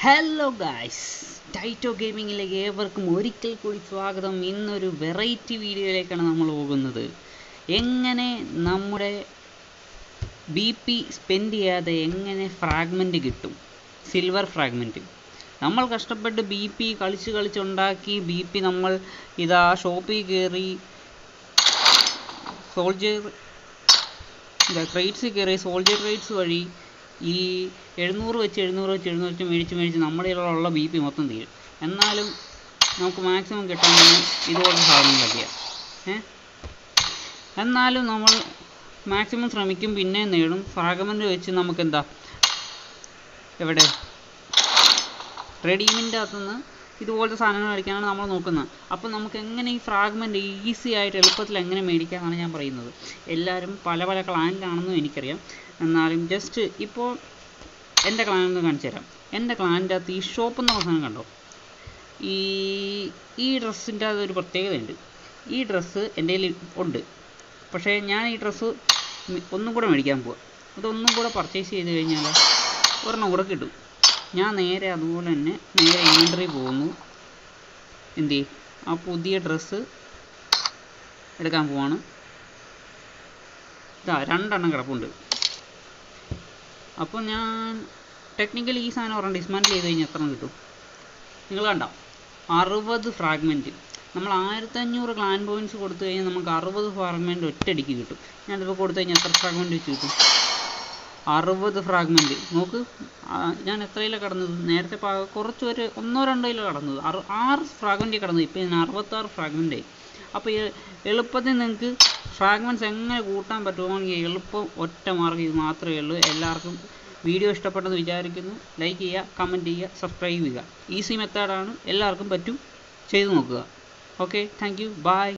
hello guys ടൈറ്റോ ഗെയിമിങ്ങിലേക്ക് ഏവർക്കും ഒരിക്കൽ കൂടി സ്വാഗതം ഇന്നൊരു വെറൈറ്റി വീഡിയോയിലേക്കാണ് നമ്മൾ പോകുന്നത് എങ്ങനെ നമ്മുടെ ബി പി സ്പെൻഡ് ചെയ്യാതെ എങ്ങനെ ഫ്രാഗ്മെൻറ്റ് കിട്ടും സിൽവർ ഫ്രാഗ്മെൻറ്റ് നമ്മൾ കഷ്ടപ്പെട്ട് ബി പി കളിച്ച് കളിച്ചുണ്ടാക്കി ബി പി നമ്മൾ ഇതാ ഷോപ്പിൽ കയറി സോൾജർ എന്താ ക്രേറ്റ്സ് കയറി സോൾജർ ക്രേറ്റ്സ് വഴി ഈ എഴുന്നൂറ് വെച്ച് എഴുന്നൂറ് വെച്ച് എഴുന്നൂറ് വെച്ച് മേടിച്ച് മേടിച്ച് നമ്മുടെ കയ്യിലുള്ള ബി പി മൊത്തം തീരും എന്നാലും നമുക്ക് മാക്സിമം കിട്ടാൻ ഇതുപോലത്തെ സാധനങ്ങളൊക്കെയാണ് ഏ എന്നാലും നമ്മൾ മാക്സിമം ശ്രമിക്കും പിന്നെ നേടും ഫ്രാഗ്മെൻ്റ് വെച്ച് നമുക്ക് എന്താ എവിടെ റെഡീമിൻ്റെ അകത്തുനിന്ന് ഇതുപോലത്തെ സാധനങ്ങൾ മേടിക്കാനാണ് നമ്മൾ നോക്കുന്നത് അപ്പോൾ നമുക്ക് എങ്ങനെ ഈ ഫ്രാഗ്മെൻറ്റ് ഈസി ആയിട്ട് എളുപ്പത്തിൽ എങ്ങനെ മേടിക്കാമെന്നാണ് ഞാൻ പറയുന്നത് എല്ലാവരും പല പല ക്ലാനിലാണെന്നും എനിക്കറിയാം എന്നാലും ജസ്റ്റ് ഇപ്പോൾ എൻ്റെ ക്ലാൻ ഒന്ന് കാണിച്ചു തരാം എൻ്റെ ക്ലാനിൻ്റെ അകത്ത് ഈ ഷോപ്പ് എന്ന സാധനം കണ്ടോ ഈ ഈ ഡ്രസ്സിൻ്റെ അതൊരു പ്രത്യേകതയുണ്ട് ഈ ഡ്രസ്സ് എൻ്റെ കയ്യിൽ ഉണ്ട് പക്ഷേ ഞാൻ ഈ ഡ്രസ്സ് ഒന്നും കൂടെ മേടിക്കാൻ പോവാം അതൊന്നും കൂടെ പർച്ചേസ് ചെയ്ത് കഴിഞ്ഞാൽ ഒരെണ്ണം കൂടെ കിട്ടും ഞാൻ നേരെ അതുപോലെ തന്നെ നേരെ ഇൻവെൻറ്ററി പോകുന്നു എന്ത് ചെയ്യും ആ പുതിയ ഡ്രസ്സ് എടുക്കാൻ പോവാണ് ഇതാ രണ്ടെണ്ണം കിടപ്പുണ്ട് അപ്പോൾ ഞാൻ ടെക്നിക്കലി ഈ സാധനം ഒരെണ്ണം ഡിസ്മാൻഡിൽ ചെയ്ത് കഴിഞ്ഞാൽ എത്ര കിട്ടും നിങ്ങൾ കണ്ടോ അറുപത് ഫ്രാഗ്മെൻറ്റ് നമ്മൾ ആയിരത്തഞ്ഞൂറ് ക്ലാൻ പോയിൻറ്റ്സ് കൊടുത്തു കഴിഞ്ഞാൽ നമുക്ക് അറുപത് ഫ്രാഗ്മെൻറ്റ് ഒറ്റയടിക്ക് കിട്ടും ഞാനിപ്പോൾ കൊടുത്തു കഴിഞ്ഞാൽ എത്ര ഫ്രാഗ്മെൻറ്റ് വെച്ച് കിട്ടും അറുപത് ഫ്രാഗ്മെൻറ്റ് നോക്ക് ഞാൻ എത്രയിലാണ് കടന്നത് നേരത്തെ കുറച്ച് ഒരു ഒന്നോ രണ്ടോ കിലോ കടന്നത് അറു ആറ് ഫ്രാഗ്മെൻറ്റ് കടന്നത് ഇപ്പോൾ ഞാൻ അറുപത്താറ് ഫ്രാഗ്മെൻറ്റ് ആയി അപ്പോൾ എളുപ്പത്തിൽ നിങ്ങൾക്ക് ഫ്രാഗ്മെൻറ്റ്സ് എങ്ങനെ കൂട്ടാൻ പറ്റുമെങ്കിൽ എളുപ്പം ഒറ്റ മാർഗ്ഗം ഇത് മാത്രമേ ഉള്ളൂ എല്ലാവർക്കും വീഡിയോ ഇഷ്ടപ്പെട്ടെന്ന് വിചാരിക്കുന്നു ലൈക്ക് ചെയ്യുക കമൻറ്റ് ചെയ്യുക സബ്സ്ക്രൈബ് ചെയ്യുക ഈസി മെത്തേഡാണ് എല്ലാവർക്കും പറ്റും ചെയ്തു നോക്കുക ഓക്കെ താങ്ക് യു ബൈ